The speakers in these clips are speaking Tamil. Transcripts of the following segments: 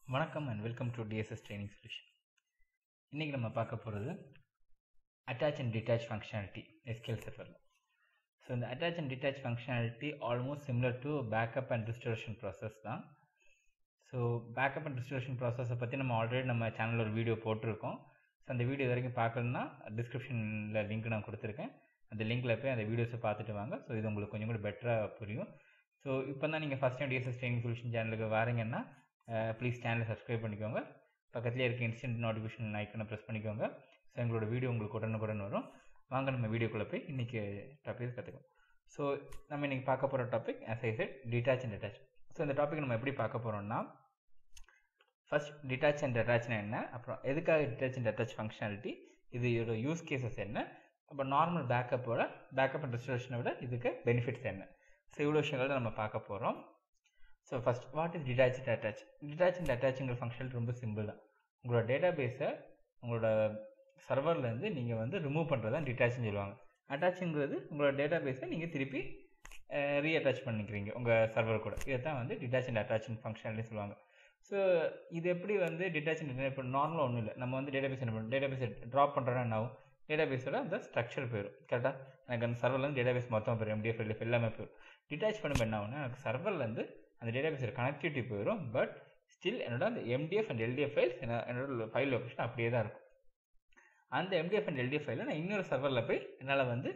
வணக்கம் and welcome to DSS training solution இன்றைக்கி நம்ம பார்க்க போகிறது attach and detach functionality SQL சர்வரில் ஸோ இந்த attach and detach functionality almost similar to backup and restoration process தான் ஸோ பேக்கப் அண்ட் ரிஸ்டோரேஷன் ப்ராசஸை பற்றி நம்ம ஆல்ரெடி நம்ம சேனலில் ஒரு வீடியோ போட்டிருக்கோம் ஸோ அந்த வீடியோ இது வரைக்கும் பார்க்கணுன்னா டிஸ்கிரிப்ஷனில் லிங்க் நான் கொடுத்துருக்கேன் அந்த லிங்க்கில் போய் அந்த வீடியோஸை பார்த்துட்டு வாங்க ஸோ இது உங்களுக்கு கொஞ்சம் கூட பெட்டராக புரியும் ஸோ இப்போ தான் நீங்கள் first time DSS training solution சேனலுக்கு வரீங்கன்னா ப்ளீஸ் சேனலை சப்ஸ்கிரைப் பண்ணிக்கோங்க பக்கத்துலேயே இருக்க இன்ஸ்டன்ட் நோட்டிஃபிகேஷன் ஐக்கனை ப்ரெஸ் பண்ணிக்கோங்க ஸோ எங்களோட வீடியோ உங்களுக்கு உடனுக்குடன் வரும் வாங்க நம்ம வீடியோக்குள்ளே போய் இன்றைக்கி டாபிக் கற்றுக்கலாம் ஸோ நம்ம இன்றைக்கி பார்க்க போகிற topic as I said detach and attach so இந்த டாபிக் நம்ம எப்படி பார்க்க போகிறோம்னா ஃபர்ஸ்ட் டிட்டாச் அண்ட் அட்டாச்னா என்ன அப்புறம் எதுக்காக டிட்டாச் அண்ட் அட்டாச் ஃபங்க்ஷனாலிட்டி இது இதோட யூஸ் கேசஸ் என்ன அப்புறம் நார்மல் பேக்கப்போட பேக்கப் அண்ட் ரெஸ்டரேஷனை விட இதுக்கு பெனிஃபிட்ஸ் என்ன ஸோ இவ்வளோ விஷயங்கள் தான் நம்ம பார்க்க போகிறோம் so first what is detach and attach detach and அட்டாச்சுங்கிற ஃபங்க்ஷன் ரொம்ப சிம்பிள் தான் உங்களோட டேட்டா பேஸை உங்களோட சர்வர்லேருந்து நீங்கள் வந்து ரிமூவ் பண்ணுறது தான் டிட்டாச்னு சொல்லுவாங்க அட்டாச்சுங்கிறது உங்களோட டேட்டா பேஸை நீங்கள் திருப்பி ரீஅட்டாச் பண்ணிக்கிறீங்க உங்கள் சர்வர் கூட இதை தான் வந்து டிட்டாச் அண்ட் அட்டாச் ஃபங்க்ஷனாலிட்டி சொல்லுவாங்க ஸோ இது எப்படி வந்து டிட்டாச் அண்ட் இப்போ நார்மலாக ஒன்றும் இல்லை நம்ம வந்து டேட்டா பேஸ் என்ன பண்ணுறோம் டேட்டா பேஸை ட்ராப் பண்ணுறோன்னா என்ன ஆகும் டேட்டா பேஸோட அந்த ஸ்ட்ரக்சர் போயிடும் கரெக்டாக எனக்கு அந்த சர்வர்லேருந்து டேட்டா பேஸ் மொத்தம் போயிடும் எம்டிஎஃப் எல்எஃப் எல்லாமே போயிடும் டிட்டாச் பண்ணும்போது என்ன ஆகும்னா எனக்கு சர்வர்லேருந்து அந்த டேட்டா பேஸோட கனெக்டிவிட்டி போயிடும் பட் ஸ்டில் என்னோட அந்த எம்டிஎஃப் அண்ட் எல்டிஎஃப் ஃபைல்ஸ் என்னோட ஃபைல் லொக்கேஷன் அப்படியே தான் இருக்கும் அந்த எம்டிஎஃப் அண்ட் எல்டிஎஃப் ஃபைலை நான் இன்னொரு சர்வரில் போய் என்னால் வந்து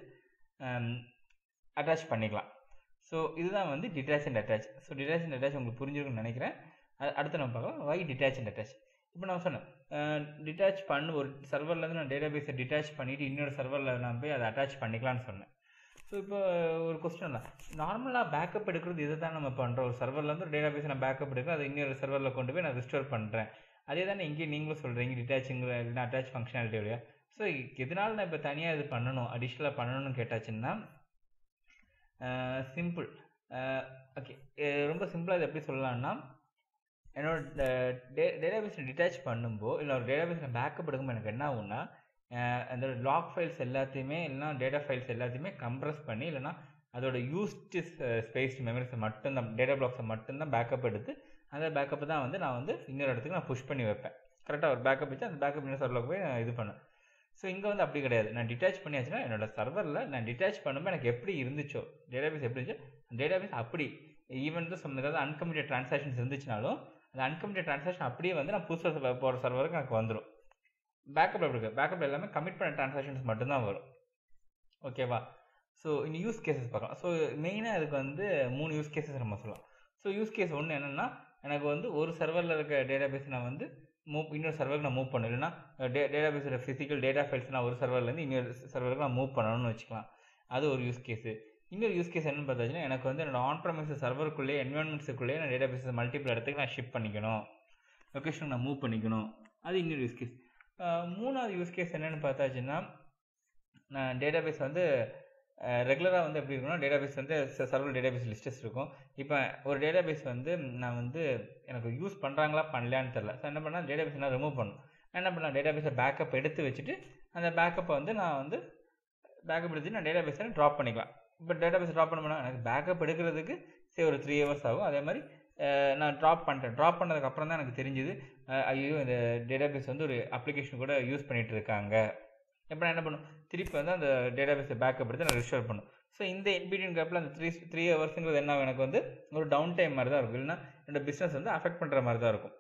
அட்டாச் பண்ணிக்கலாம் ஸோ இதுதான் வந்து detach and attach so detach and attach உங்களுக்கு புரிஞ்சிருக்குன்னு நினைக்கிறேன் அடுத்து நம்ம பார்க்கலாம் வை டிட்டாச் அண்ட் அட்டாச் இப்போ நான் சொன்னேன் டிட்டாச் பண்ணு ஒரு சர்வர்லேருந்து நான் டேட்டா பேஸை டிட்டாச் பண்ணிவிட்டு இன்னொரு சர்வரில் நான் போய் அதை அட்டாச் பண்ணிக்கலாம்னு சொன்னேன் ஸோ இப்போ ஒரு கொஸ்டின் தான் நார்மலாக பேக்கப் எடுக்கிறது இதை தான் நம்ம பண்ணுறோம் ஒரு சர்வர்லேருந்து ஒரு டேட்டா பேஸ் நான் பேக்கப் எடுக்கிறேன் அதை இன்னொரு சர்வரில் கொண்டு போய் நான் ரிஸ்டோர் பண்ணுறேன் அதே தானே இங்கே நீங்களும் சொல்கிறீங்க டிட்டாச்சுங்கிற இல்லைனா அட்டாச் ஃபங்க்ஷனாலிட்டி வழியா ஸோ எதனால நான் இப்போ தனியாக இது பண்ணணும் அடிஷ்னலாக பண்ணணும்னு கேட்டாச்சுன்னா சிம்பிள் ஓகே ரொம்ப சிம்பிளாக இது எப்படி சொல்லலாம்னா என்னோட டே டேட்டாபேஸை டிட்டாச் பண்ணும்போது இல்லை ஒரு டேட்டாபேஸில் பேக்கப் எடுக்கும்போது எனக்கு என்ன ஆகும்னா அந்த லாக் ஃபைல்ஸ் எல்லாத்தையுமே இல்லைனா டேட்டா ஃபைல்ஸ் எல்லாத்தையுமே கம்ப்ரஸ் பண்ணி இல்லைனா அதோட யூஸ்டு ஸ்பேஸ்டு மெமரிஸை மட்டும்தான் டேட்டா பிளாக்ஸை மட்டும்தான் பேக்கப் எடுத்து அந்த பேக்கப் தான் வந்து நான் வந்து இன்னொரு இடத்துக்கு நான் புஷ் பண்ணி வைப்பேன் கரெக்டாக ஒரு பேக்கப் வச்சு அந்த பேக்கப் இன்னொரு சர்வரில் போய் நான் இது பண்ணேன் ஸோ இங்கே வந்து அப்படி கிடையாது நான் டிட்டாச் பண்ணியாச்சுன்னா என்னோட சர்வரில் நான் டிட்டாச் பண்ணும்போது எனக்கு எப்படி இருந்துச்சோ டேட்டாபேஸ் எப்படி இருந்துச்சோ டேட்டாபேஸ் அப்படி ஈவன் தான் சொன்ன ஏதாவது அன்கமிட்டட் ட்ரான்சாக்ஷன்ஸ் இருந்துச்சுனாலும் அந்த அன்கமிட்டட் ட்ரான்சாக்ஷன் அப்படியே வந்து நான் புதுசாக போகிற சர்வருக்கு எனக்கு வந்துடும் பேக்கப் எப்படி இருக்குது பேக்கப் எல்லாமே கமிட் பண்ண ட்ரான்சாக்ஷன்ஸ் மட்டும்தான் வரும் ஓகேவா ஸோ இந்த யூஸ் கேசஸ் பார்க்கலாம் ஸோ மெயினாக இதுக்கு வந்து மூணு யூஸ் கேசஸ் நம்ம சொல்லலாம் ஸோ யூஸ் கேஸ் ஒன்று என்னென்னா எனக்கு வந்து ஒரு சர்வரில் இருக்க டேட்டா பேஸ் நான் வந்து மூவ் இன்னொரு சர்வருக்கு நான் மூவ் பண்ணணும் இல்லைனா டே டேட்டா பேஸோட ஃபிசிக்கல் டேட்டா ஃபைல்ஸ் நான் ஒரு சர்வர்லேருந்து இன்னொரு சர்வருக்கு நான் மூவ் பண்ணணும்னு வச்சுக்கலாம் அது ஒரு யூஸ் கேஸு இன்னொரு யூஸ் கேஸ் என்னன்னு பார்த்தாச்சுன்னா எனக்கு வந்து என்னோட ஆன் ப்ரமைஸ் சர்வருக்குள்ளேயே என்வரான்மெண்ட்ஸுக்குள்ளேயே நான் டேட்டா பேஸஸ் மல்டிபிள் இடத்துக்கு நான் ஷிஃப்ட் பண்ணிக்கணும் லொக்கேஷன் நான் மூவ் பண்ணிக்கணும் அது இன்னொரு யூஸ் கேஸ் மூணாவது யூஸ் கேஸ் என்னென்னு பார்த்தாச்சுன்னா நான் டேட்டா பேஸ் வந்து ரெகுலராக வந்து எப்படி இருக்குன்னா டேட்டா பேஸ் வந்து சர்வர் டேட்டா பேஸ் லிஸ்டஸ் இருக்கும் இப்போ ஒரு டேட்டா பேஸ் வந்து நான் வந்து எனக்கு யூஸ் பண்ணுறாங்களா பண்ணலையான்னு தெரில ஸோ என்ன பண்ணால் டேட்டா பேஸ் நான் ரிமூவ் பண்ணணும் என்ன பண்ணலாம் டேட்டா பேஸை பேக்கப் எடுத்து வச்சுட்டு அந்த பேக்கப்பை வந்து நான் வந்து பேக்கப் எடுத்து நான் டேட்டா பேஸை ட்ராப் பண்ணிக்கலாம் இப்போ டேட்டா பேஸ் ட்ராப் பண்ண எனக்கு பேக்கப் எடுக்கிறதுக்கு சரி ஒரு த்ரீ ஹவர்ஸ் ஆகும் அதே மாதிரி நான் ட்ராப் பண்ணிட்டேன் ட்ராப் பண்ணதுக்கப்புறம் தான் எனக்கு தெரிஞ்சுது ஐயோ இந்த டேட்டா பேஸ் வந்து ஒரு அப்ளிகேஷன் கூட யூஸ் பண்ணிகிட்டு இருக்காங்க இப்போ நான் என்ன பண்ணும் திருப்பி வந்து அந்த டேட்டா பேஸை பேக்கப் எடுத்து நான் ரிஸ்டோர் பண்ணும் ஸோ இந்த இன்பிடியன் கேப்பில் அந்த த்ரீ த்ரீ ஹவர்ஸுங்கிறது என்ன எனக்கு வந்து ஒரு டவுன் டைம் மாதிரி தான் இருக்கும் இல்லைன்னா என்னோட பிஸ்னஸ் வந்து அஃபெக்ட் பண்ணுற மாதிரி தான் இருக்கும்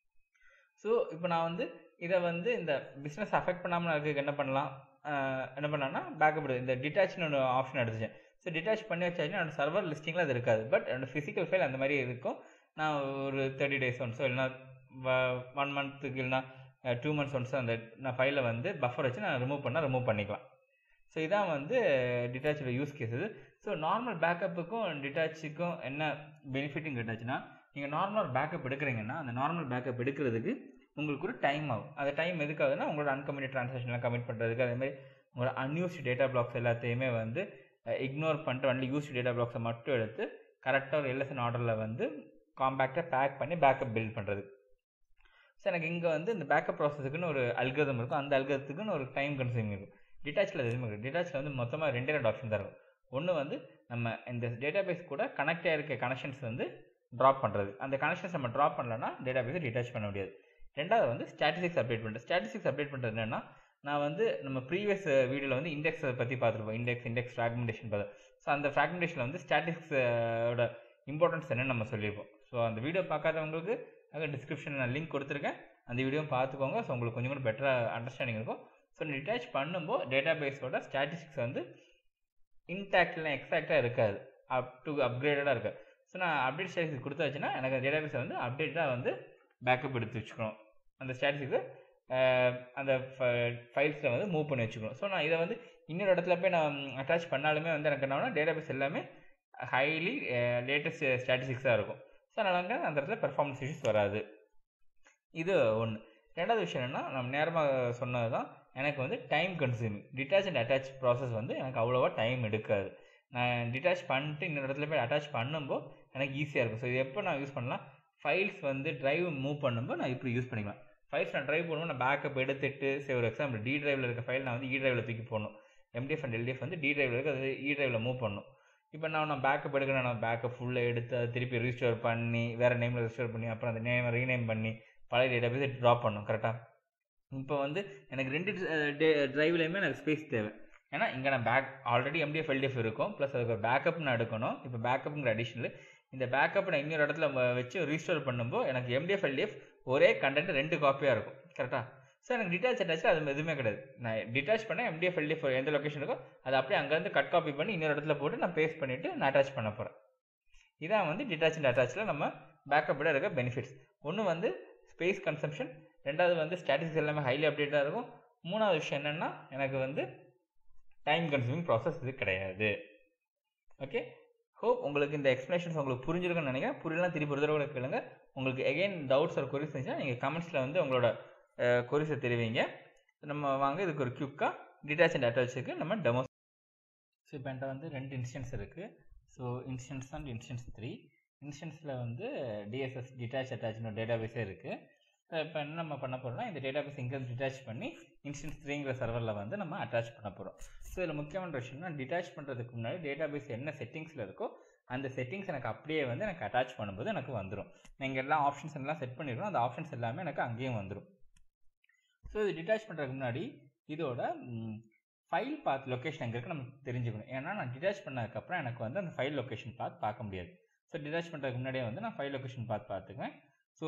ஸோ இப்போ நான் வந்து இதை வந்து இந்த பிஸ்னஸ் அஃபெக்ட் பண்ணாமல் அதுக்கு என்ன பண்ணலாம் என்ன பண்ணலாம்னா பேக்கப் எடுத்து இந்த டிட்டாச்னு ஒன்று ஆப்ஷன் எடுத்துச்சேன் ஸோ டிட்டாச் பண்ணி வச்சாச்சுன்னா என்னோட சர்வர் லிஸ்டிங்கில் அது இருக்காது பட் என்னோட ஃபிசிக்கல் ஃபைல் அந்த மாதிரி இருக்கும் நான் ஒரு தேர்ட்டி டேஸ் ஒன்ஸோ இல்லைனா ஒன் மந்த்துக்கு இல்லைனா டூ மந்த்ஸ் ஒன்ஸ் அந்த நான் ஃபைலை வந்து பஃபர் வச்சு நான் ரிமூவ் பண்ணால் ரிமூவ் பண்ணிக்கலாம் ஸோ இதான் வந்து டிட்டாச்சோட யூஸ் கேஸஸ் ஸோ நார்மல் பேக்கப்புக்கும் டிட்டாச்சுக்கும் என்ன பெனிஃபிட்னு கேட்டாச்சுன்னா நீங்கள் நார்மல் பேக்கப் எடுக்கிறீங்கன்னா அந்த நார்மல் பேக்கப் எடுக்கிறதுக்கு உங்களுக்கு ஒரு டைம் ஆகும் அந்த டைம் எதுக்காகுதுன்னா உங்களோட அன்கமிட்டட் ட்ரான்சாக்ஷன்லாம் கமிட் பண்ணுறதுக்கு அதேமாதிரி உங்களோட அன்யூஸ்டு டேட்டா பிளாக்ஸ் எல்லாத்தையுமே வந்து இக்னோர் பண்ணிட்டு ஒன்லி யூஸ்டு டேட்டா பிளாக்ஸை மட்டும் எடுத்து கரெக்டாக ஒரு எல்எஸ்என் ஆர்டரில் வந்து காம்பேக்டாக பேக் பண்ணி பேக்கப் பில்ட் பண்ணுறது ஸோ எனக்கு இங்கே வந்து இந்த பேக்கப் ப்ராசஸுக்குன்னு ஒரு அல்கதம் இருக்கும் அந்த அல்கதத்துக்குன்னு ஒரு டைம் கன்சியூமிங் இருக்கும் டிட்டாச்சில் அது எதுவுமே இருக்குது டிட்டாச்சில் வந்து மொத்தமாக ரெண்டே ரெண்டு ஆப்ஷன் தான் இருக்கும் ஒன்று வந்து நம்ம இந்த டேட்டா பேஸ் கூட கனெக்ட் ஆகிருக்க கனெக்ஷன்ஸ் வந்து ட்ராப் பண்ணுறது அந்த கனெக்ஷன்ஸ் நம்ம ட்ராப் பண்ணலன்னா டேட்டா பேஸை டிட்டாச் பண்ண முடியாது ரெண்டாவது வந்து ஸ்டாட்டிஸ்டிக்ஸ் அப்டேட் பண்ணுறது ஸ்டாட்டிஸ்டிக்ஸ் அப்டேட் பண்ணுறது என்னன்னா நான் வந்து நம்ம ப்ரீவியஸ் வீடியோவில் வந்து இண்டெக்ஸை பற்றி பார்த்துருப்போம் இண்டெக்ஸ் இண்டெக்ஸ் ஃப்ராக்மெண்டேஷன் பார்த்து ஸோ அந்த ஃப்ராக்மெண்டேஷனில் வந்து ஸ்டாட்டிஸ்டிக்ஸோட இம்பார்ட்டன்ஸ் என்னன்னு நம்ம சொல்லியிருப்போம் ஸோ அந்த வீடியோ பார்க்காதவங்களுக்கு அங்கே டிஸ்கிரிப்ஷனில் நான் லிங்க் கொடுத்துருக்கேன் அந்த வீடியோ பார்த்துக்கோங்க ஸோ உங்களுக்கு கொஞ்சம் கூட பெட்டராக அண்டர்ஸ்டாண்டிங் இருக்கும் ஸோ டிட்டாச் பண்ணும்போது டேட்டா பேஸோட ஸ்டாட்டிஸ்டிக்ஸ் வந்து இன்டாக்டில் எக்ஸாக்டாக இருக்காது அப் டு அப்கிரேடடாக இருக்காது ஸோ நான் அப்டேட் ஸ்டாட்டிஸ்டிக்ஸ் கொடுத்தாச்சுன்னா எனக்கு டேட்டா பேஸை வந்து அப்டேட்டாக வந்து பேக்கப் எடுத்து வச்சுக்கணும் அந்த ஸ்டாட்டிஸ்டிக்ஸை அந்த ஃபைல்ஸில் வந்து மூவ் பண்ணி வச்சுக்கணும் ஸோ நான் இதை வந்து இன்னொரு இடத்துல போய் நான் அட்டாச் பண்ணாலுமே வந்து எனக்கு என்ன டேட்டா பேஸ் எல்லாமே ஹைலி லேட்டஸ்ட் ஸ்டாட்டிஸ்டிக்ஸாக இருக்கும் ஸோ அதனால் வந்து அந்த இடத்துல பெர்ஃபார்மன்ஸ் இஷ்யூஸ் வராது இது ஒன்று ரெண்டாவது விஷயம் என்னென்னா நம்ம நேரமாக சொன்னது தான் எனக்கு வந்து time consuming detach and attach process வந்து எனக்கு அவ்வளோவா டைம் எடுக்காது நான் டிட்டாச் பண்ணிட்டு இன்னொரு இடத்துல போய் அட்டாச் பண்ணும்போது எனக்கு ஈஸியாக இருக்கும் ஸோ இது எப்போ நான் யூஸ் பண்ணலாம் ஃபைல்ஸ் வந்து ட்ரைவ் மூவ் பண்ணும்போது நான் இப்படி யூஸ் பண்ணிக்கலாம் ஃபைல்ஸ் நான் ட்ரைவ் பண்ணும்போது நான் பேக்கப் எடுத்துட்டு சரி ஒரு எக்ஸாம்பிள் டி ட்ரைவில் இருக்க ஃபைல் நான் வந்து இ ட்ரைவில் தூக்கி போடணும் எம்டிஎஃப் அண்ட் எல்டிஎஃப் வந்து டி ட்ரைவில் இருக்க அது இ ட்ரைவில் மூவ் பண்ணணும் இப்போ நான் நான் பேக்கப் எடுக்கிறேன் நான் பேக்கப் ஃபுல்லாக எடுத்து அதை திருப்பி ரிஜிஸ்டர் பண்ணி வேறு நேமில் ரிஜிஸ்டர் பண்ணி அப்புறம் அந்த நேம் ரீநேம் பண்ணி பழைய டேட்டா பேஸ் ட்ராப் பண்ணும் கரெக்டாக இப்போ வந்து எனக்கு ரெண்டு ட்ரைவ்லையுமே எனக்கு ஸ்பேஸ் தேவை ஏன்னா இங்கே நான் பேக் ஆல்ரெடி எம்டிஎஃப் எல்டிஎஃப் இருக்கும் ப்ளஸ் அதுக்கு ஒரு பேக்கப் நான் எடுக்கணும் இப்போ பேக்கப்புங்கிற அடிஷனில் இந்த பேக்கப் நான் இன்னொரு இடத்துல வச்சு ரீஸ்டோர் பண்ணும்போது எனக்கு எம்டிஎஃப் எல்டிஎஃப் ஒரே கண்டென்ட் ரெண்டு காப்பியாக இருக்கும் கரெக்டாக ஸோ எனக்கு டிட்டாச் அட்டாச் அது எதுவுமே கிடையாது நான் டிட்டாச் பண்ண எம்டிஎஃப் எல்டிஎஃப் எந்த லொக்கேஷன் இருக்கோ அதை அப்படியே அங்கேருந்து கட் காப்பி பண்ணி இன்னொரு இடத்துல போட்டு நான் பேஸ்ட் பண்ணிவிட்டு நான் அட்டாச் பண்ண போகிறேன் இதான் வந்து டிட்டாச் அண்ட் அட்டாச்சில் நம்ம பேக்கப் விட இருக்க பெனிஃபிட்ஸ் ஒன்று வந்து ஸ்பேஸ் கன்சம்ஷன் ரெண்டாவது வந்து ஸ்டாட்டிஸ்டிக்ஸ் எல்லாமே ஹைலி அப்டேட்டாக இருக்கும் மூணாவது விஷயம் என்னென்னா எனக்கு வந்து டைம் கன்சூமிங் ப்ராசஸ் இது கிடையாது ஓகே ஹோப் உங்களுக்கு இந்த எக்ஸ்ப்ளனேஷன்ஸ் உங்களுக்கு புரிஞ்சிருக்குன்னு நினைக்கிறேன் புரியலாம் திருப்பி ஒரு தடவை கேளுங்க உங்களுக்கு எகைன் டவுட்ஸ் ஒரு கொரிஸ் இருந்துச்சுன்னா நீங்கள் கமெண்ட்ஸில் வந்து உங்களோட கொரிஸை தெரிவிங்க நம்ம வாங்க இதுக்கு ஒரு குயிக்காக டிட்டாச் அண்ட் அட்டாச்சுக்கு நம்ம டெமோ ஸோ இப்போ என்கிட்ட வந்து ரெண்டு இன்ஸ்டன்ஸ் இருக்குது so instance and instance three இன்ஸ்டன்ஸில் வந்து டிஎஸ்எஸ் டிட்டாச் அட்டாச்னு ஒரு டேட்டாபேஸே இருக்குது ஸோ இப்போ என்ன நம்ம பண்ண போகிறோம்னா இந்த டேட்டாபேஸ் இங்கே டிட்டாச் பண்ணி இன்ஸ்டன்ஸ் த்ரீங்கிற சர்வரில் வந்து நம்ம அட்டாச் பண்ண போகிறோம் ஸோ இதில் முக்கியமான விஷயம்னா டிட்டாச் பண்ணுறதுக்கு முன்னாடி டேட்டாபேஸ் என்ன செட்டிங்ஸில் இருக்கோ அந்த செட்டிங்ஸ் எனக்கு அப்படியே வந்து எனக்கு அட்டாச் பண்ணும்போது எனக்கு வந்துடும் நீங்கள் எல்லா ஆப்ஷன்ஸ் எல்லாம் செட் பண்ணிடுறோம் அந்த ஆப்ஷன்ஸ் எல்லாமே எனக்கு அங்கேயும் வந்துடும் ஸோ இது டிட்டாச் பண்ணுறதுக்கு முன்னாடி இதோட ஃபைல் பாத் லொக்கேஷன் எங்கே இருக்குது நம்ம தெரிஞ்சுக்கணும் ஏன்னா நான் டிட்டாச் பண்ணதுக்கப்புறம் எனக்கு வந்து அந்த ஃபைல் லொக்கேஷன் பார்த்து பார்க்க முடியாது ஸோ டிட்டாச் பண்ணுறதுக்கு முன்னாடியே வந்து நான் ஃபைல் லொக்கேஷன் பார்த்து பார்த்துக்குவேன் so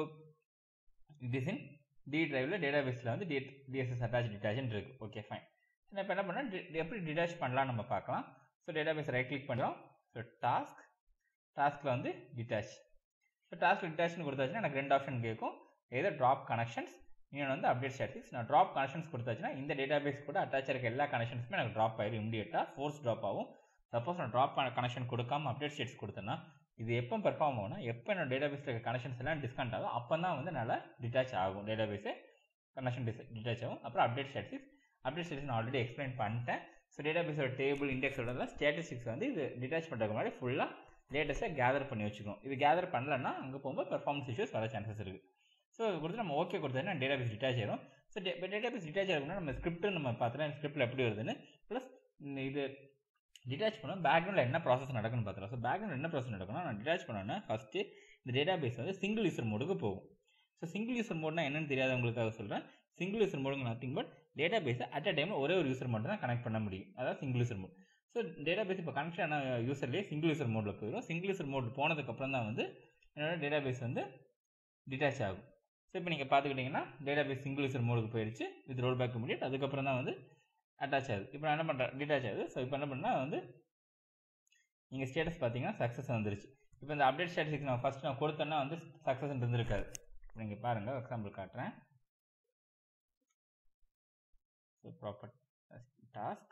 it is in D ட்ரைவில் டேட்டாபேஸில் வந்து டி டிஎஸ்எஸ் அட்டாச் டிட்டாச்னு இருக்குது ஓகே ஃபைன் நான் இப்போ என்ன பண்ணேன் எப்படி டிட்டாச் பண்ணலாம் நம்ம பார்க்கலாம் ஸோ டேட்டாபேஸ் ரைட் கிளிக் பண்ணுறோம் ஸோ டாஸ்க் டாஸ்கில் வந்து டிட்டாச் ஸோ டாஸ்க் டிட்டாச்னு கொடுத்தாச்சுன்னா எனக்கு ரெண்டு ஆப்ஷன் கேட்கும் ஏதோ ட்ராப் கனெக்ஷன்ஸ் இன்னொன்று வந்து அப்டேட் ஸ்டாட்டிக்ஸ் நான் ட்ராப் கனெக்ஷன்ஸ் கொடுத்தாச்சுன்னா இந்த டேட்டாபேஸ் கூட அட்டாச் இருக்க எல்லா கனெக்ஷன்ஸுமே எனக்கு ட்ராப் ஆயிடும் இமீடியட்டாக ஃபோர்ஸ் ட்ராப் ஆகும் சப்போஸ் நான் ட்ராப் கனெக்ஷன் கொடுக்காம அப்டேட் ஸ்டேட்ஸ் கொடுத்தேன்னா இது எப்போ பெர்ஃபார்ம் ஆகும்னா எப்போ என்னோட டேட்டாபேஸில் இருக்க கனெக்ஷன்ஸ் எல்லாம் டிஸ்கவுண்ட் ஆகும் அப்போ தான் வந்து நல்லா டிட்டாச் ஆகும் டேட்டாபேஸே கனெக்ஷன் டிஸ் டிட்டாச் ஆகும் அப்புறம் அப்டேட் ஸ்டாட்டிக்ஸ் அப்டேட் ஸ்டாட்டிக்ஸ் நான் ஆல்ரெடி எக்ஸ்பிளைன் பண்ணிட்டேன் ஸோ டேட்டாபேஸோட டேபிள் இண்டெக்ஸோட ஸ்டாட்டிஸ்டிக்ஸ் வந்து இது டிட்டாச் பண்ணுறதுக்கு முன்னாடி ஃபுல்லாக லேட்டஸ்ட்டாக கேதர் பண்ணி வச்சுக்கணும் இது கேதர் பண்ணலன்னா அங்கே போகும்போது பெர்ஃபார்மன்ஸ் இஷ்யூஸ் வர சான்சஸ் இருக்குது ஸோ இது கொடுத்து நம்ம ஓகே கொடுத்தோன்னா டேட்டாபேஸ் டிட்டாச் ஆயிரும் ஸோ டேட்டாபேஸ் டிட்டாச் ஆகணும்னா நம்ம ஸ்கிரிப்ட் நம்ம பார்த்துலாம் ஸ்கிரிப்டில் எப்படி வருதுன்னு ப்ளஸ் இது டிட்டாச் பண்ணோம் பேக்ரவுண்டில் என்ன ப்ராசஸ் நடக்குன்னு பார்த்துலாம் ஸோ பேக்ரவுண்ட் என்ன ப்ராசஸ் நடக்கும்னா நான் டிட்டாச் பண்ணோன்னா ஃபஸ்ட்டு இந்த டேட்டாபேஸ் வந்து சிங்கிள் யூசர் மோடுக்கு போகும் ஸோ சிங்கிள் யூசர் மோட்னா என்னன்னு தெரியாதவங்களுக்காக சொல்கிறேன் சிங்கிள் யூசர் மோடுங்க நத்திங் பட் டேட்டா பேஸை அட் அ டைமில் ஒரே ஒரு யூசர் மட்டும் தான் கனெக்ட் பண்ண முடியும் அதாவது single user mode so database இப்போ கனெக்ஷன் ஆன யூசர்லேயே சிங்கிள் யூசர் மோடில் போயிடும் சிங்கிள் யூசர் மோட் போனதுக்கப்புறம் தான் வந்து என்னோட டேட்டா பேஸ் வந்து டிட்டாச் ஆகும் ஸோ இப்போ நீங்கள் பார்த்துக்கிட்டிங்கன்னா டேட்டா பேஸ் சிங்கிள் யூசர் மோடுக்கு போயிடுச்சு வித் ரோல் பேக் முடியும் அதுக்கப்புறம் தான் வந்து அட்டாச் ஆகுது இப்போ நான் என்ன பண்ணுறேன் டிட்டாச் ஆகுது ஸோ இப்போ என்ன பண்ணால் வந்து நீங்கள் ஸ்டேட்டஸ் பார்த்தீங்கன்னா சக்ஸஸ் வந்துருச்சு இப்போ இந்த அப்டேட் ஸ்டேட்டஸுக்கு நான் ஃபஸ்ட் நான் கொடுத்தேன்னா வந்து சக்ஸஸ் இருந்திருக்காது நீங்கள் பாருங்கள் எக்ஸாம்பிள் காட்டுறேன் so proper task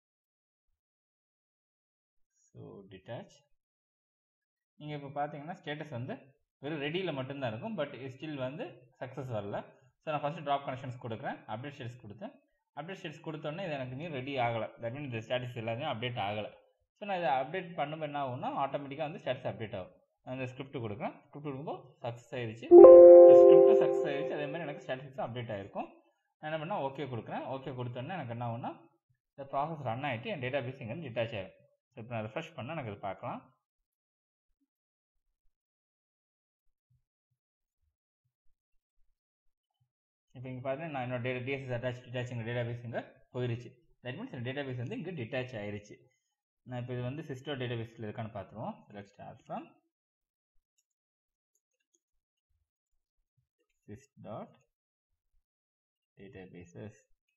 so detach நீங்கள் இப்போ பார்த்தீங்கன்னா ஸ்டேட்டஸ் வந்து வெறும் ரெடியில் மட்டும்தான் இருக்கும் பட் ஸ்டில் வந்து சக்ஸஸ் வரல ஸோ நான் ஃபஸ்ட்டு ட்ராப் கனெக்ஷன்ஸ் கொடுக்குறேன் அப்டேட் ஸ்டேட்டஸ் கொடுத்தேன் அப்டேட் ஸ்டேட்டஸ் கொடுத்தோன்னே இது எனக்கு இன்னும் ரெடி ஆகலை தட் மீன் இந்த ஸ்டேட்டஸ் எல்லாமே அப்டேட் ஆகலை ஸோ நான் இதை அப்டேட் பண்ணும்போது என்ன ஆகும்னா ஆட்டோமேட்டிக்காக வந்து ஸ்டேட்டஸ் அப்டேட் ஆகும் நான் இந்த ஸ்கிரிப்ட் கொடுக்குறேன் ஸ்கிரிப்ட் கொடுக்கும்போது சக்ஸஸ் ஆயிடுச்சு ஸ்கிரிப்ட்டும் சக்ஸஸ் ஆயிடுச்சு அதே மாதிரி எனக்கு ஸ்டேட்டஸும் அப்டேட் ஆயிருக்கும் நான் என்ன பண்ணால் ஓகே கொடுக்குறேன் ஓகே கொடுத்தோன்னே எனக்கு என்ன ஆகும்னா இந்த ப்ராசஸ் ரன் ஆகிட்டு என் டேட்டா பேஸ் இங்கே டிட்டாச் ஆகிடும் ஸோ இப்போ நான் ரிஃப்ரெஷ் பண்ணால் எனக்கு இது பார்க்கலாம் இப்போ இங்கே பார்த்தீங்கன்னா நான் என்னோட டேட்டா டிஎஸ்எஸ் அட்டாச் டிட்டாச்சுங்கிற டேட்டாபேஸ் இங்கே போயிருச்சு தட் மீன்ஸ் இந்த டேட்டாபேஸ் வந்து இங்கே டிட்டாச் ஆயிருச்சு நான் இப்போ இது வந்து சிஸ்டர் டேட்டாபேஸில் இருக்கான்னு பார்த்துருவோம் select star from sys dot databases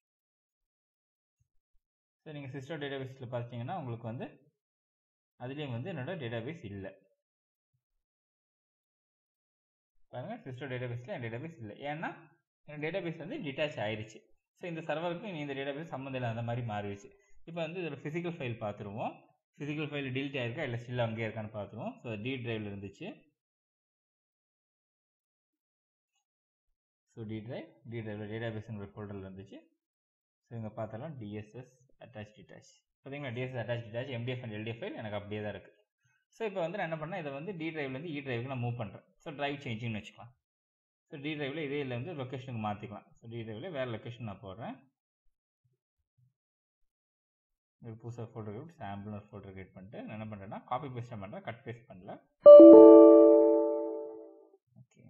so நீங்கள் சிஸ்டர் டேட்டாபேஸில் பார்த்தீங்கன்னா உங்களுக்கு வந்து அதுலேயும் வந்து என்னோட டேட்டாபேஸ் இல்லை பாருங்கள் சிஸ்டர் டேட்டாபேஸில் என் டேட்டாபேஸ் இல்லை ஏன்னா என் டேட்டாபேஸ் வந்து டிட்டாச் ஆயிடுச்சு ஸோ இந்த சர்வருக்கு இனி இந்த டேட்டாபேஸ் சம்மந்தம் இல்லாத மாதிரி மாறிடுச்சு இப்போ வந்து இதில் ஃபிசிக்கல் ஃபைல் பார்த்துருவோம் ஃபிசிக்கல் ஃபைல் டிலீட் ஆயிருக்கா இல்லை ஸ்டில் அங்கேயே இருக்கான்னு பார்த்துருவோம் ஸோ டி டிரைவில் இருந்துச்சு ஸோ டி டிரைவ் டி டிரைவில் டேட்டாபேஸுங்கிற ஃபோல்டரில் இருந்துச்சு ஸோ இங்கே பார்த்தாலும் டிஎஸ்எஸ் அட்டாச் டிட்டாச் பார்த்தீங்களா DSS attach detach MDF and LDF file எனக்கு அப்படியே தான் இருக்குது ஸோ இப்போ வந்து நான் என்ன பண்ணேன் இதை வந்து டி டிரைவ்லேருந்து இ டிரைவுக்கு நான் மூவ் பண்ணுறேன் ஸோ டிரைவ் சேஞ்சிங்னு வச்சுக்கலாம் ஸோ டி டிரைவில் இதே இல்லை வந்து லொக்கேஷனுக்கு மாற்றிக்கலாம் ஸோ டி டிரைவில் வேறு லொக்கேஷன் நான் போடுறேன் ஒரு புதுசாக ஃபோல்டர் கிரியேட் சாம்பிள்னு ஒரு ஃபோல்டர் கிரியேட் பண்ணிட்டு நான் என்ன பண்ணுறேன்னா காப்பி பேஸ்ட் பண்ணுறேன் கட் பேஸ்ட் பண்ணல ஓகே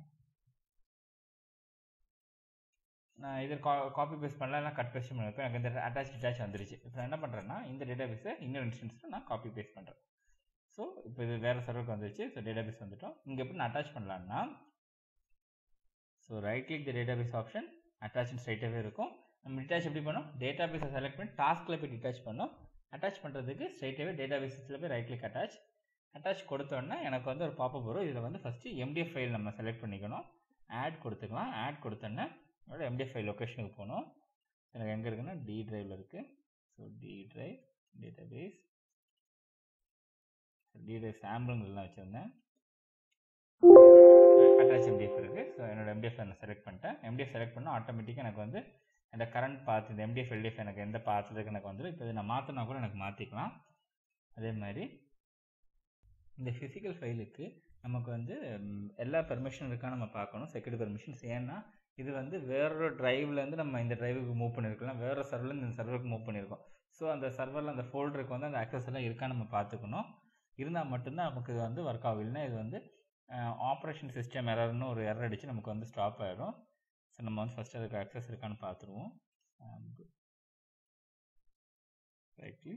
நான் இதில் கா காப்பி பேஸ்ட் பண்ணல நான் கட் பேஸ்ட் பண்ணிருப்பேன் எனக்கு இந்த அட்டாச் டிட்டாச் வந்துருச்சு இப்போ நான் என்ன பண்ணுறேன்னா இந்த டேட்டாபேஸை இன்னொரு இன்ஸ்டன்ஸில் நான் காப்பி பேஸ்ட் பண்ணுறேன் ஸோ இப்போ இது வேறு சர்வருக்கு வந்துருச்சு ஸோ டேட்டாபேஸ் வந்துட்டோம் இங்கே எப்படி நான் அட்டாச் பண்ணலான்னா so right click the database option attach ஸ்ட்ரைட்டாகவே இருக்கும் நம்ம டிட்டாச் எப்படி பண்ணோம் டேட்டாபேஸை செலக்ட் பண்ணி டாஸ்கில் போய் டிட்டாச் பண்ணோம் அட்டாச் பண்ணுறதுக்கு ஸ்ட்ரைட்டாகவே டேட்டாபேஸில் போய் ரைட் கிளிக் அட்டாச் அட்டாச் கொடுத்தோன்னே எனக்கு வந்து ஒரு பாப்பப் வரும் இதில் வந்து ஃபஸ்ட்டு எம்டிஎஃப் ஃபைல் நம்ம செலக்ட் பண்ணிக்கணும் ஆட் கொடுத்துக்கலாம் ஆட் கொடுத்தோன்னே அதோட எம்டிஎஃப் ஃபைல் லொக்கேஷனுக்கு போகணும் எனக்கு எங்கே இருக்குன்னா டி ட்ரைவில் இருக்குது so D drive database D drive சாம்பிளுங்கெல்லாம் வச்சுருந்தேன் அட்டாச் எம்டிஎஃப் இருக்குது ஸோ என்னோட எம்டிஎஃப் நான் செலக்ட் பண்ணிட்டேன் எம்டிஎஃப் செலக்ட் பண்ணால் ஆட்டோமேட்டிக்காக எனக்கு வந்து இந்த கரண்ட் பாத் இந்த எம்டிஎஃப் எல்டிஎஃப் எனக்கு எந்த பாத்துக்கு எனக்கு வந்துடும் இப்போ இதை நான் மாற்றினா கூட எனக்கு மாற்றிக்கலாம் அதே மாதிரி இந்த ஃபிசிக்கல் ஃபைலுக்கு நமக்கு வந்து எல்லா பெர்மிஷன் இருக்கா நம்ம பார்க்கணும் செக்யூரிட்டி பெர்மிஷன்ஸ் ஏன்னா இது வந்து வேறொரு டிரைவ்லேருந்து நம்ம இந்த டிரைவுக்கு மூவ் பண்ணியிருக்கலாம் வேறு சர்வர்லேருந்து இந்த சர்வருக்கு மூவ் பண்ணியிருக்கோம் ஸோ அந்த சர்வரில் அந்த ஃபோல்டருக்கு வந்து அந்த ஆக்சஸ் எல்லாம் இருக்கா நம்ம பார்த்துக்கணும் இருந்தால் மட்டும்தான் நமக்கு இது வந்து ஒர்க் ஆகும் இல்லைன்னா இது வந்து ஆப்ரேஷன் சிஸ்டம் எரர்னு ஒரு எரர் அடித்து நமக்கு வந்து ஸ்டாப் ஆகிடும் ஸோ நம்ம வந்து ஃபஸ்ட்டு அதுக்கு ஆக்சஸ் இருக்கான்னு பார்த்துருவோம் ரைட்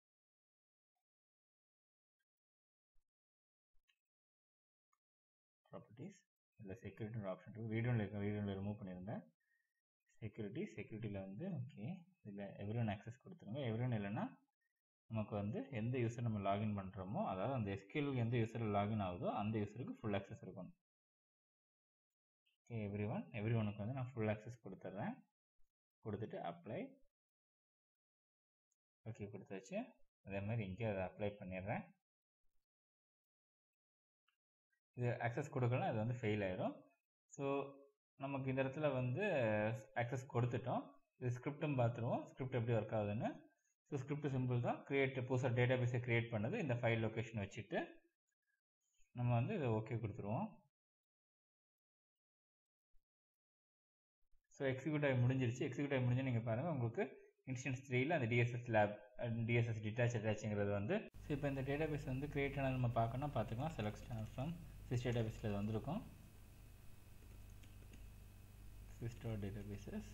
ப்ராப்பர்ட்டிஸ் இதில் செக்யூரிட்டி ஆப்ஷன் இருக்குது வீடியோவில் இருக்க வீடியோவில் ரிமூவ் பண்ணியிருந்தேன் செக்யூரிட்டி செக்யூரிட்டியில் வந்து ஓகே இதில் எவ்ரி ஒன் ஆக்சஸ் கொடுத்துருங்க எவ்ரி ஒன் இல்லைன்னா நமக்கு வந்து எந்த யூஸர் நம்ம லாகின் பண்ணுறோமோ அதாவது அந்த எஸ்கியூலுக்கு எந்த யூஸர் லாகின் ஆகுதோ அந்த யூஸருக்கு ஃபுல் ஆக்சஸ் இருக்கணும் ஓகே எவ்ரி ஒன் எவ்ரி ஒனுக்கு வந்து நான் ஃபுல் ஆக்சஸ் கொடுத்துட்றேன் கொடுத்துட்டு அப்ளை ஓகே கொடுத்தாச்சு அதே மாதிரி இங்கே அதை அப்ளை பண்ணிடுறேன் இது ஆக்சஸ் கொடுக்கலாம் அது வந்து ஃபெயில் ஆயிரும் ஸோ நமக்கு இந்த இடத்துல வந்து ஆக்சஸ் கொடுத்துட்டோம் இது ஸ்கிரிப்டும் பார்த்துருவோம் ஸ்கிரிப்ட் எப்படி ஒர்க் ஆகுதுன்னு ஸோ ஸ்கிரிப்ட் சிம்பிள் தான் க்ரியேட் புதுசாக டேட்டாபேஸை க்ரியேட் பண்ணது இந்த ஃபைல் லொக்கேஷன் வச்சுட்டு நம்ம வந்து இதை ஓகே கொடுத்துருவோம் ஸோ எக்ஸிக்யூட் ஆகி முடிஞ்சிருச்சு எக்ஸிக்யூட் ஆகி முடிஞ்சு நீங்கள் பாருங்கள் உங்களுக்கு இன்ஸ்டன்ஸ் த்ரீயில் அந்த டிஎஸ்எஸ் லேப் டிஎஸ்எஸ் டிட்டாச் அட்டாச்சுங்கிறது வந்து ஸோ இப்போ இந்த டேட்டாபேஸ் வந்து க்ரியேட் ஆனது நம்ம பார்க்கணும் பார்த்துக்கலாம் செலக்ட் ஃப்ரம் சிஸ் டேட்டாபேஸில் இது வந்திருக்கும் system databases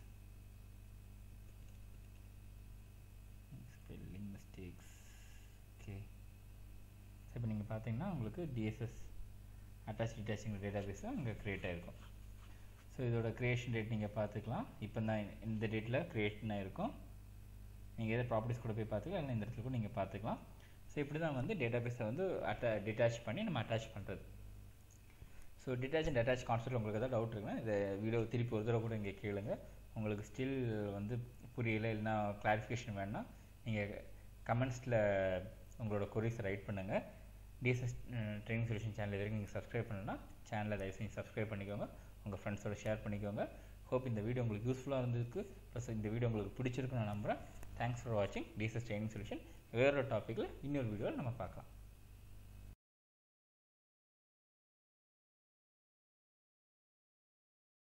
spelling mistakes okay so இப்போ நீங்கள் பார்த்தீங்கன்னா உங்களுக்கு டிஎஸ்எஸ் அட்டாச் டிட்டாச்சிங் டேட்டாபேஸு அங்கே க்ரியேட் ஆகிருக்கும் ஸோ இதோட க்ரியேஷன் டேட் நீங்கள் பார்த்துக்கலாம் இப்போ தான் இந்த டேட்டில் க்ரியேஷன் ஆகிருக்கும் நீங்கள் எதாவது ப்ராப்பர்ட்டிஸ் கூட போய் பார்த்துக்கலாம் இல்லை இந்த இடத்துல கூட நீங்கள் பார்த்துக்கலாம் ஸோ இப்படி தான் வந்து டேட்டாபேஸை வந்து அட்டா டிட்டாச் பண்ணி நம்ம அட்டாச் பண்ணுறது so detach and attach concept உங்களுக்கு எதாவது டவுட் இருக்குன்னா இந்த வீடியோ திருப்பி ஒரு தடவை கூட இங்கே கேளுங்க உங்களுக்கு ஸ்டில் வந்து புரியல இல்லைனா கிளாரிஃபிகேஷன் வேணுன்னா நீங்கள் கமெண்ட்ஸில் உங்களோட கொரிஸை ரைட் பண்ணுங்கள் டிஎஸ்எஸ் ட்ரைனிங் சொல்யூஷன் சேனல் இது வரைக்கும் நீங்கள் சப்ஸ்கிரைப் பண்ணலன்னா சேனலை தயவு செஞ்சு சப்ஸ்கிரைப் பண்ணிக்கோங்க உங்கள் ஃப்ரெண்ட்ஸோட ஷேர் பண்ணிக்கோங்க ஹோப் இந்த வீடியோ உங்களுக்கு யூஸ்ஃபுல்லாக இருந்திருக்கு ப்ளஸ் இந்த வீடியோ உங்களுக்கு பிடிச்சிருக்குன்னு நான் நம்புகிறேன் தேங்க்ஸ் ஃபார் வாட்சிங் டிஎஸ்எஸ் ட்ரைனிங் சொல்யூஷன் வேறொரு டாப்பிக்கில் இன்னொரு வீடியோவில் நம்ம பார்க்கலாம்